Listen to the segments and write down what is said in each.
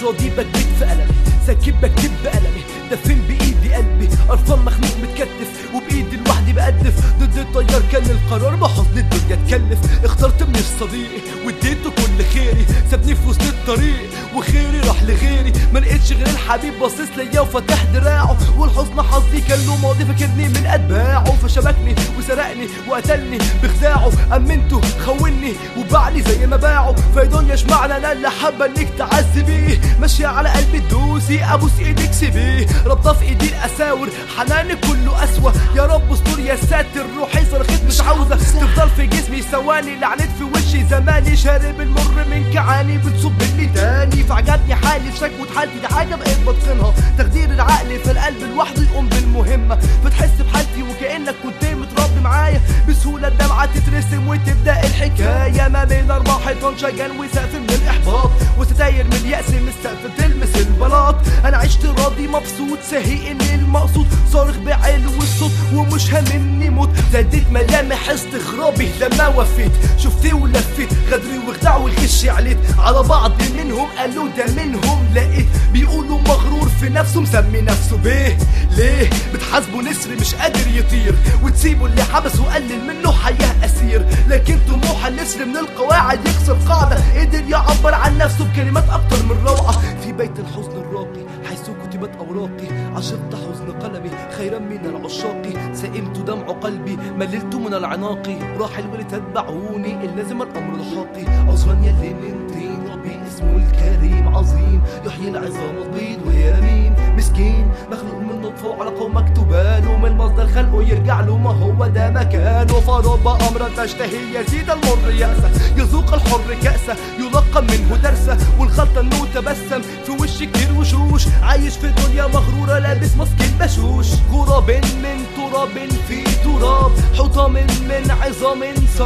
راضي بكبت في قلمي ساكب بكتب بقلمي دفن بايدي قلبي قرفان مخنوق متكتف وبايدي لوحدي بقدف ضد التيار كان القرار بحزن الدنيا اتكلف اخترت من صديقي واديته كل خيري سابني في وسط الطريق وخيري راح لغيري ما لقيتش غير الحبيب باصص ليا وفتح دراعه والحزن حظي كان له ماضي فاكرني من اتباعه فشبكني وسرقني وقتلني بخداعه امنته خوني وباعني زي ما باعه في دنيا اشمعنى انا اللي حابه انك تعذبيه ماشيه على قلبي تدوسي ابوس ايدك سيبيه ربطه في ايدي الاساور حنانك كله اسوأ يا رب استر يا ساتر روحي صرخت مش عاوزه تفضل في جسمي ثواني لعنت في وشي زماني شارب المر من كعاني بتصب لي تاني فعجبني حالي في شكوى حالتي دي حاجه بقيت بتقنها تخدير العقل في القلب لوحده يقوم بالمهمه فتحس بحالتي وكانك كنت متربي معايا بسهوله الدمعه تترسم وتبدا الحكايه ما بين اربع حيطان شجن وسقف من الاحباط وستاير من الياس من السقف تلمس البلاط انا عشت راضي مبسوط ساهي ان المقصود صارخ بعلو الصوت ومش هاممني موت زادت ملامح استغرابي لما وفيت شفت ولفيت غدري وخدع وغش عليت على بعض منهم قالوا ده منهم لقيت بيقولوا مغرور في نفسه مسمي نفسه بيه ليه بتحاسبوا نسر مش قادر يطير وتسيبوا اللي حبس وقلل منه حياه اسير لكن طموح النسر من القواعد يكسر قاعده قدر يعبر عن نفسه بكلمات اكتر من روعه في بيت الحزن الراقي حيث كتبت اوراقي عشقت حزن قلمي خيرا من العشاق سئمت دمع قلبي مللت من العناق راح الولد تتبعوني اللازم الامر الحاقي عذرا يلي من طين ربي اسمه الكريم عظيم يحيي العظام البيض وهي رميم مسكين مخلوق من نطفه على قوم مكتوباله من مصدر خلقه يرجع له ما هو ده مكانه فرب امرا تشتهي يزيد المر يأسه يذوق الحر كأسه يلقى منه درسه والخلطه انه تبسم في وش كتير وشوش عايش في دنيا مغروره لابس ماسك البشوش غراب من تراب في تراب حطام من عظام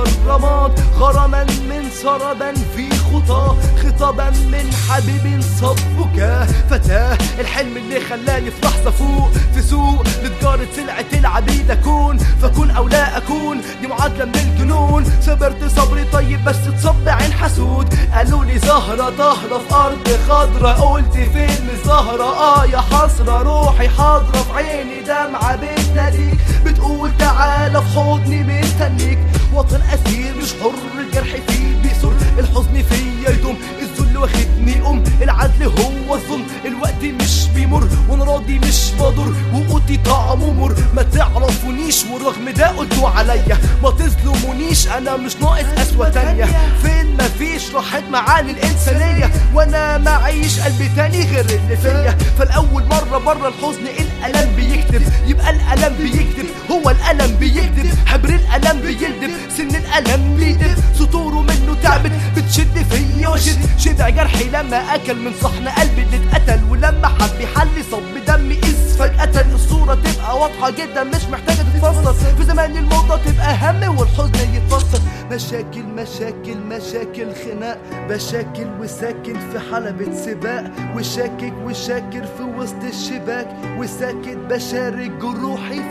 سرمات غرما من سربا في خطى خطابا من حبيب صبك فتاه الحلم اللي خلاني في لحظه فوق في سوق لتجارة سلعة العبيد اكون فكون او لا اكون دي معادلة من الجنون صبرت صبري طيب بس تصب عين حسود قالوا لي زهرة طهرة في ارض خضرة قلت فين الزهرة اه يا حسرة روحي حاضرة في عيني دمعة بتناديك بتقول تعالى في حضني مستنيك وطن اسير مش حر الجرح فيه بيسر الحزن فيا يدوم الذل واخدني ام العدل هو الظلم الوقت مش بيمر وانا راضي مش بضر وقوتي طعمه مر ما تعرفونيش ورغم ده قلتوا عليا ما تظلمونيش انا مش ناقص اسوة تانية فين مفيش راحت معاني الانسانية وانا معيش قلب تاني غير اللي فيا فالاول مرة بره الحزن الالم بيكتب يبقى الالم بيكتب هو الالم بيكتب حبر الالم بيلدب سن الالم بيدب سطوره منه تعبت بتشد فيا وشد شبع جرحي لما اكل من صحن قلبي اللي اتقتل ولما حب يحلي صب دمي إذ فجأة الصورة تبقى واضحة جدا مش محتاجة تتفسر في زمان الموضة تبقى هم والحزن يتفسر مشاكل مشاكل مشاكل خناق بشاكل وساكن في حلبة سباق وشاكك وشاكر في وسط الشباك وساكت بشارك جروحي